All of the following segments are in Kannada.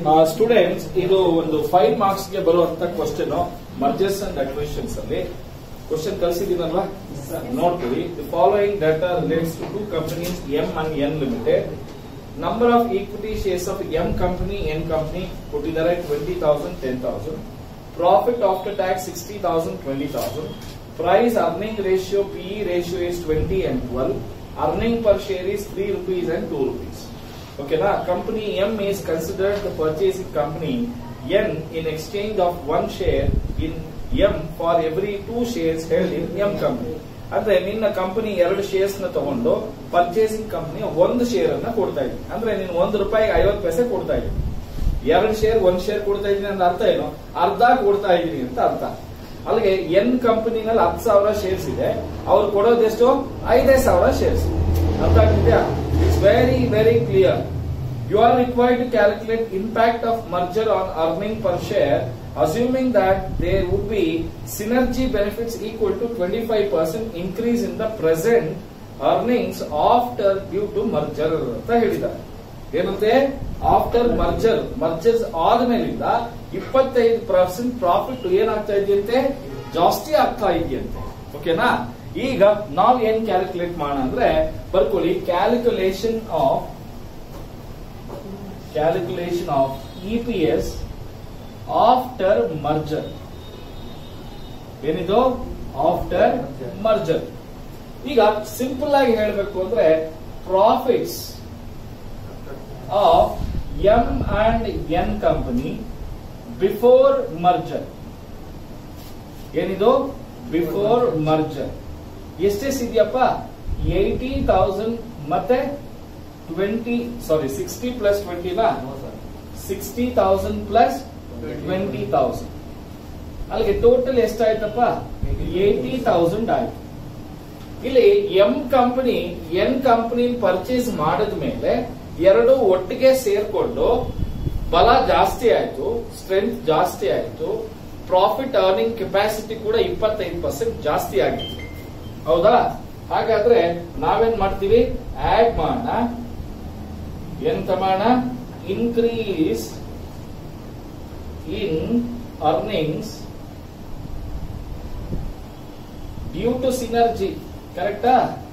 ಸ್ಟೂಡೆಂಟ್ಸ್ ಇದು ಒಂದು ಫೈವ್ ಮಾರ್ಕ್ಸ್ ಗೆ ಬರುವಂತ ಕ್ವಶನ್ ಮರ್ಜರ್ಸ್ ಅಂಡ್ ಅಕ್ವಿಷನ್ಸ್ ಅಲ್ಲಿ ಕ್ವಶನ್ ಕಳಿಸಿದೀನಲ್ವಾ ನೋಡ್ತೀವಿ the following data relates to two companies M and N limited number of equity shares of M company N company ಕೊಟ್ಟಿದ್ದಾರೆ twenty thousand ten thousand profit after tax sixty thousand twenty thousand price earning ratio PE ratio is twenty and twelve earning per share is three rupees and two rupees ಓಕೆನಾ company M is considered the purchasing company N in exchange of one share in M for every two shares held in M company. ಅಂದ್ರೆ ನಿನ್ನ ಕಂಪನಿ ಎರಡು ಶೇರ್ಸ್ ನ ತಗೊಂಡು ಪರ್ಚೇಸಿಂಗ್ ಕಂಪನಿ ಒಂದು ಶೇರ್ ಅನ್ನ ಕೊಡ್ತಾ ಇದ್ದೀನಿ ಅಂದ್ರೆ ನೀನು ಒಂದು ರೂಪಾಯಿ ಐವತ್ತು ಪೈಸೆ ಕೊಡ್ತಾ ಇದ್ದೀನಿ ಎರಡು ಶೇರ್ ಒಂದ್ ಶೇರ್ ಕೊಡ್ತಾ ಇದ್ದೀನಿ ಅಂತ ಅರ್ಥ ಏನು ಅರ್ಧ ಕೊಡ್ತಾ ಇದ್ದೀನಿ ಅಂತ ಅರ್ಥ ಅಲ್ಲಿಗೆ ಎನ್ ಕಂಪನಿನಲ್ಲಿ ಹತ್ತು ಸಾವಿರ ಶೇರ್ಸ್ ಇದೆ ಅವ್ರು ಕೊಡೋದೆಷ್ಟು ಐದೈದು ಸಾವಿರ ಶೇರ್ಸ್ ಅರ್ಥ ಆಗ್ತಿದ್ಯಾ it's very very clear you are required to calculate impact of merger on earning per share assuming that there would be synergy benefits equal to 25% increase in the present earnings after due to merger ಅಂತ ಹೇಳಿದ್ದಾರೆ ಏನಂತೆ ಆಫ್ಟರ್ ಮರ್ಜರ್ ಮರ್ಜರ್ಸ್ ಆದ್ಮೇಲಿಂದ ಇಪ್ಪತ್ತೈದು ಪರ್ಸೆಂಟ್ ಪ್ರಾಫಿಟ್ ಏನಾಗ್ತಾ ಇದೆಯಂತೆ ಜಾಸ್ತಿ ಆಗ್ತಾ ಇದೆಯಂತೆ ಓಕೆನಾ ಈಗ ನಾವ್ ಏನ್ ಕ್ಯಾಲ್ಕುಲೇಟ್ ಮಾಡೋಣ ಅಂದ್ರೆ ಬರ್ಕೊಳ್ಳಿ calculation of calculation of EPS after merger. ಏನಿದು ಆಫ್ಟರ್ ಮರ್ಜರ್ ಈಗ ಸಿಂಪಲ್ ಆಗಿ ಹೇಳಬೇಕು ಅಂದ್ರೆ profits of M and N company before merger ಏನಿದು ಬಿಫೋರ್ ಮರ್ಜರ್ ಎಷ್ಟೆಷ್ಟಿದೆಯಪ್ಪ ಏಯ್ಟಿ ತೌಸಂಡ್ ಮತ್ತೆ ಟ್ವೆಂಟಿ ಸಾರಿ ಸಿಕ್ಸ್ಟಿ ಪ್ಲಸ್ ಟ್ವೆಂಟಿನಾ sixty thousand plus twenty thousand ಅಲ್ಲಿಗೆ ಟೋಟಲ್ ಎಷ್ಟಾಯ್ತಪ್ಪ ಏಯ್ಟಿ ತೌಸಂಡ್ ಆಯ್ತು ಇಲ್ಲಿ M company N company purchase ಮಾಡಿದ ಮೇಲೆ ಎರಡು ಒಟ್ಟಿಗೆ ಸೇರ್ಕೊಂಡು ಬಲ ಜಾಸ್ತಿ ಆಯ್ತು ಸ್ಟ್ರೆಂತ್ ಜಾಸ್ತಿ ಆಯ್ತು ಪ್ರಾಫಿಟ್ ಅರ್ನಿಂಗ್ ಕೆಪಾಸಿಟಿ ಕೂಡ ಇಪ್ಪತ್ತೈದು ಪರ್ಸೆಂಟ್ ಜಾಸ್ತಿ ಆಗಿತ್ತು ಹೌದಾ ಹಾಗಾದ್ರೆ ನಾವೇನ್ ಮಾಡ್ತೀವಿ ಆಡ್ ಮಾಡೋಣ ಎಂತ ಮಾಡೋಣ increase in earnings due to synergy ಕರೆಕ್ಟಾ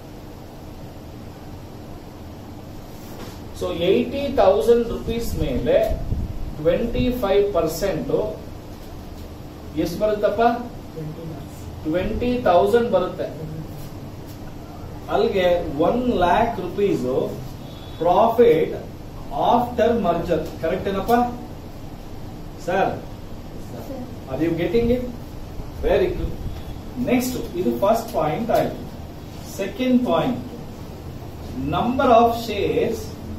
ಸೊ ಏಯ್ಟಿ ತೌಸಂಡ್ ರುಪೀಸ್ ಮೇಲೆ ಟ್ವೆಂಟಿ ಫೈವ್ ಪರ್ಸೆಂಟ್ ಎಷ್ಟು ಬರುತ್ತಪ್ಪ ಟ್ವೆಂಟಿ ತೌಸಂಡ್ ಬರುತ್ತೆ ಅಲ್ಲಿಗೆ one lakh rupees profit after merger correct ಏನಪ್ಪ sir are you getting it very good next ಇದು ಫಸ್ಟ್ ಪಾಯಿಂಟ್ ಆಯ್ತು second point number of shares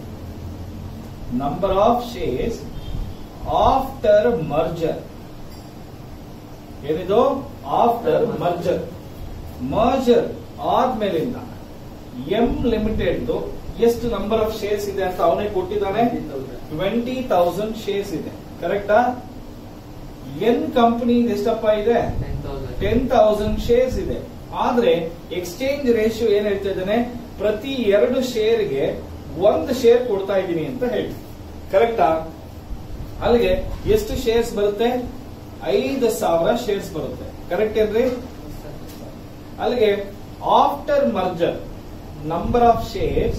number of shares after merger ಏನಿದು ಆಫ್ಟರ್ ಮರ್ಜರ್ ಮರ್ಜರ್ ಆದ್ಮೇಲಿಂದ ಎಂ ಲಿಮಿಟೆಡ್ ಎಷ್ಟು ನಂಬರ್ ಆಫ್ ಶೇರ್ಸ್ ಇದೆ ಅಂತ ಅವನೇ ಕೊಟ್ಟಿದ್ದಾನೆ ಟ್ವೆಂಟಿ ತೌಸಂಡ್ ಶೇರ್ಸ್ ಇದೆ ಕರೆಕ್ಟಾ ಎನ್ ಕಂಪನಿ ಎಷ್ಟಪ್ಪ ಇದೆ ಟೆನ್ ತೌಸಂಡ್ ಶೇರ್ಸ್ ಇದೆ ಆದ್ರೆ ಎಕ್ಸ್ಚೇಂಜ್ ರೇಷಿಯೋ ಏನ್ ಹೇಳ್ತಾ ಇದ್ದಾನೆ ಪ್ರತಿ ಎರಡು ಶೇರ್ಗೆ ಒಂದು ಶೇರ್ ಕೊಡ್ತಾ ಇದ್ದೀನಿ ಅಂತ ಹೇಳಿ ಕರೆಕ್ಟಾ ಅಲ್ಲಿಗೆ ಎಷ್ಟು ಶೇರ್ಸ್ ಬರುತ್ತೆ ಐದು ಸಾವಿರ ಶೇರ್ಸ್ ಬರುತ್ತೆ ಕರೆಕ್ಟ್ ಏನ್ರಿ ಅಲ್ಲಿಗೆ after merger number of shares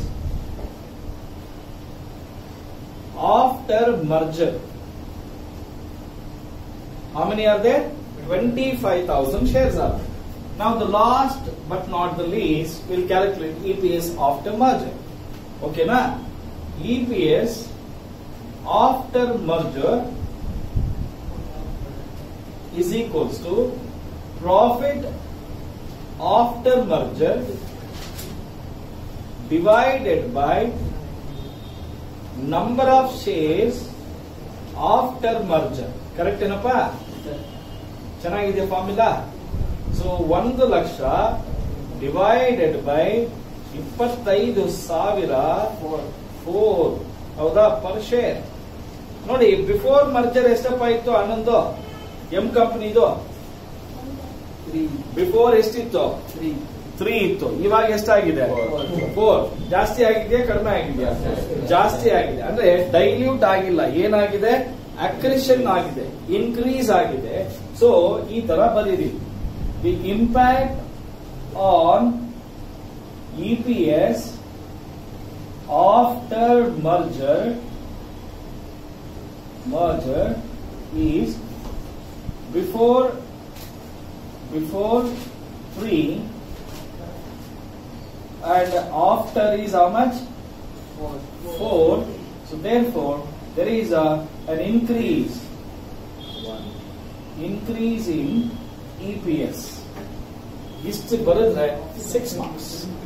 after merger how many are there 25000 shares are there. now the last but not the least we'll calculate eps after merger okay na eps after merger is equals to profit after merger divided by number of shares after merger correct ಏನಪ್ಪ ಚೆನ್ನಾಗಿದೆ ಫಾರ್ಮುಲಾ ಸೊ ಒಂದು ಲಕ್ಷ ಡಿವೈಡೆಡ್ ಬೈ ಇಪ್ಪತ್ತೈದು ಸಾವಿರ ಫೋರ್ ಹೌದಾ ಪರ್ ಶೇರ್ ನೋಡಿ ಬಿಫೋರ್ ಮರ್ಜರ್ ಎಷ್ಟಪ್ಪ ಇತ್ತು ಹನ್ನೊಂದು ಎಂ ಕಂಪನಿದು ಬಿಫೋರ್ ಎಷ್ಟಿತ್ತು ತ್ರೀ ಇತ್ತು ಇವಾಗ ಎಷ್ಟಾಗಿದೆ ಫೋರ್ ಜಾಸ್ತಿ ಆಗಿದೆಯಾ ಕಡಿಮೆ ಆಗಿದೆಯಾ ಜಾಸ್ತಿ ಆಗಿದೆ ಅಂದ್ರೆ ಡೈಲ್ಯೂಟ್ ಆಗಿಲ್ಲ ಏನಾಗಿದೆ ಅಕ್ರಿಷನ್ ಆಗಿದೆ ಇನ್ಕ್ರೀಸ್ ಆಗಿದೆ ಸೊ ಈ ತರ ಬರೀರಿ the impact on E P S after merger merger is before before three and after is how much four so therefore there is a an increase increase in EPS ಇಷ್ಟು ಬರೆದ್ರೆ ಸಿಕ್ಸ್ ಮಾರ್ಕ್ಸ್